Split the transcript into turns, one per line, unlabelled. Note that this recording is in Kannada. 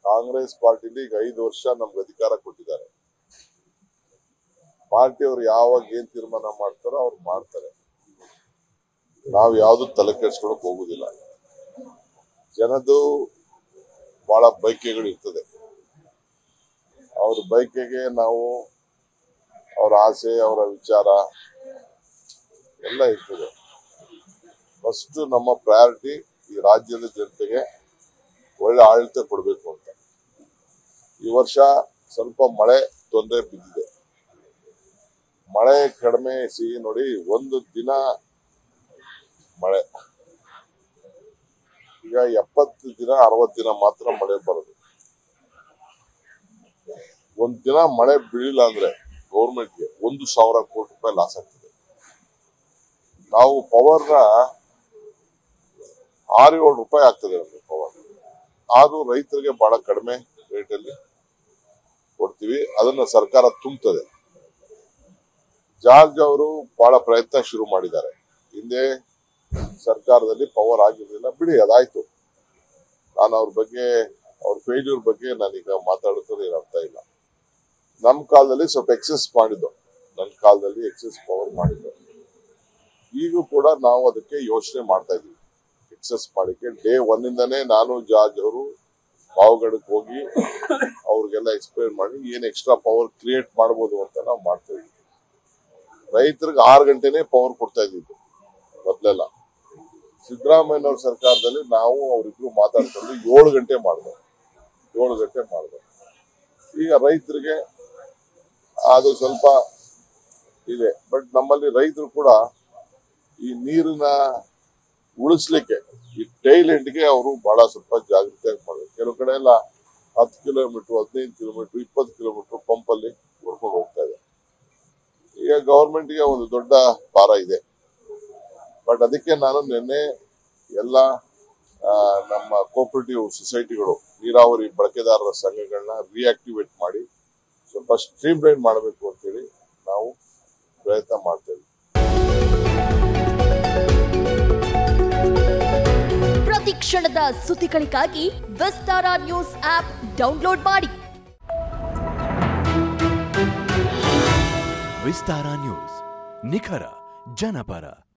ಕಾಂಗ್ರೆಸ್ ಪಾರ್ಟಿಲಿ ಈಗ ಐದು ವರ್ಷ ನಮ್ಗೆ ಅಧಿಕಾರ ಕೊಟ್ಟಿದ್ದಾರೆ ಪಾರ್ಟಿಯವರು ಯಾವಾಗ ಏನ್ ತೀರ್ಮಾನ ಮಾಡ್ತಾರೋ ಅವ್ರು ಮಾಡ್ತಾರೆ ನಾವು ಯಾವ್ದು ತಲೆ ಕೆಡ್ಸ್ಕೊಳಕ್ ಹೋಗುದಿಲ್ಲ ಜನದು ಬಹಳ ಬೈಕೆಗಳು ಇರ್ತದೆ ಅವ್ರ ಬೈಕೆಗೆ ನಾವು ಅವರ ಆಸೆ ಅವರ ವಿಚಾರ ಎಲ್ಲ ಇರ್ತದೆ ಫಸ್ಟ್ ನಮ್ಮ ಪ್ರಯಾರಿಟಿ ಈ ರಾಜ್ಯದ ಜನತೆಗೆ ಒಳ್ಳೆ ಆಡಳಿತ ಕೊಡಬೇಕು ಅಂತ ಈ ವರ್ಷ ಸ್ವಲ್ಪ ಮಳೆ ತೊಂದರೆ ಬಿದ್ದಿದೆ ಮಳೆ ಕಡಿಮೆ ಸಿಹಿ ನೋಡಿ ಒಂದು ದಿನ ಮಳೆ ಈಗ ಎಪ್ಪತ್ತು ದಿನ ಅರವತ್ತು ದಿನ ಮಾತ್ರ ಮಳೆ ಬರೋದು ಒಂದ್ ದಿನ ಮಳೆ ಬೀಳಿಲ್ಲ ಅಂದ್ರೆ ಗೌರ್ಮೆಂಟ್ಗೆ ಒಂದು ಸಾವಿರ ಕೋಟಿ ರೂಪಾಯಿ ಲಾಸ್ ಆಗ್ತದೆ ನಾವು ಪವರ್ನ ಆರು ಏಳು ರೂಪಾಯಿ ಆಗ್ತದೆ ನಮಗೆ ಪವರ್ ಆದ್ರೂ ರೈತರಿಗೆ ಬಹಳ ಕಡಿಮೆ ರೇಟಲ್ಲಿ ಕೊಡ್ತೀವಿ ಅದನ್ನ ಸರ್ಕಾರ ತುಂಬುತ್ತದೆ ಜಾರ್ಜ್ ಅವರು ಬಹಳ ಪ್ರಯತ್ನ ಶುರು ಮಾಡಿದ್ದಾರೆ ಹಿಂದೆ ಸರ್ಕಾರದಲ್ಲಿ ಪವರ್ ಆಗಿರ್ಲಿಲ್ಲ ಬಿಡಿ ಅದಾಯ್ತು ನಾನು ಅವ್ರ ಬಗ್ಗೆ ಅವ್ರ ಫೇಲ್ಯೂರ್ ಬಗ್ಗೆ ನಾನೀಗ ಮಾತಾಡುತ್ತದೆ ಅರ್ಥ ಇಲ್ಲ ನಮ್ಮ ಕಾಲದಲ್ಲಿ ಸ್ವಲ್ಪ ಎಕ್ಸೆಸ್ ಮಾಡಿದ್ದು ನನ್ನ ಕಾಲದಲ್ಲಿ ಎಕ್ಸೆಸ್ ಪವರ್ ಮಾಡಿದ್ದು ಈಗೂ ಕೂಡ ನಾವು ಅದಕ್ಕೆ ಯೋಚನೆ ಮಾಡ್ತಾ ಇದೀವಿ ಎಕ್ಸೆಸ್ ಮಾಡಿಕೆ ಡೇ ಒನ್ ಇಂದಾನೇ ನಾನು ಜಾರ್ಜ್ ಅವರು ಪಾವಗಡಕ್ಕೆ ಹೋಗಿ ಅವ್ರಿಗೆಲ್ಲ ಎಕ್ಸ್ಪ್ಲೇನ್ ಮಾಡಿ ಏನ್ ಎಕ್ಸ್ಟ್ರಾ ಪವರ್ ಕ್ರಿಯೇಟ್ ಮಾಡ್ಬೋದು ಅಂತ ನಾವು ಮಾಡ್ತಾ ಇದೀವಿ ರೈತರಿಗೆ ಆರು ಗಂಟೆನೆ ಪವರ್ ಕೊಡ್ತಾ ಇದ್ದಿದ್ದು ಮೊದ್ಲೆಲ್ಲ ಸಿದ್ದರಾಮಯ್ಯನವ್ರ ಸರ್ಕಾರದಲ್ಲಿ ನಾವು ಅವರಿಬ್ರು ಮಾತಾಡ್ಕೊಂಡು ಏಳು ಗಂಟೆ ಮಾಡಿದ್ವಿ ಏಳು ಗಂಟೆ ಮಾಡಿದ್ವಿ ಈಗ ರೈತರಿಗೆ ಅದು ಸ್ವಲ್ಪ ಇದೆ ಬಟ್ ನಮ್ಮಲ್ಲಿ ರೈತರು ಕೂಡ ಈ ನೀರಿನ ಉಳಿಸ್ಲಿಕ್ಕೆ ಈ ಟೈಲ್ ಎಂಡ್ಗೆ ಅವರು ಬಹಳ ಸ್ವಲ್ಪ ಜಾಗೃತಿಯಾಗಿ ಮಾಡಬೇಕು ಕೆಲವು ಕಡೆ ಎಲ್ಲ ಹತ್ತು ಕಿಲೋಮೀಟರ್ ಹದಿನೈದು ಕಿಲೋಮೀಟರ್ ಇಪ್ಪತ್ತು ಕಿಲೋಮೀಟರ್ ಪಂಪಲ್ಲಿ ಹೊಡ್ಕೊಂಡು ಹೋಗ್ತಾ ಇದೆ ಈಗ ಗವರ್ಮೆಂಟ್ಗೆ ಒಂದು ದೊಡ್ಡ ಭಾರ ಇದೆ ಬಟ್ ಅದಕ್ಕೆ ನಾನು ನಿನ್ನೆ ಎಲ್ಲ ಆ, ನಮ್ಮ ಕೋಪರೇಟಿವ್ ಸೊಸೈಟಿಗಳು ನೀರಾವರಿ ಬಳಕೆದಾರರ ಸಂಘಗಳನ್ನ ರಿಯಾಕ್ಟಿವೇಟ್ ಮಾಡಿ ಸ್ವಲ್ಪ ಸ್ಟ್ರೀಮ್ ಲೈನ್ ಮಾಡಬೇಕು ಅಂತೇಳಿ ನಾವು ಪ್ರಯತ್ನ ಮಾಡ್ತೇವೆ
ಪ್ರತಿ ಕ್ಷಣದ ಸುದ್ದಿಗಳಿಗಾಗಿ ವಿಸ್ತಾರ ನ್ಯೂಸ್ ಆಪ್ ಡೌನ್ಲೋಡ್ ಮಾಡಿ
ವಿಸ್ತಾರ ನ್ಯೂಸ್ ನಿಖರ ಜನಪರ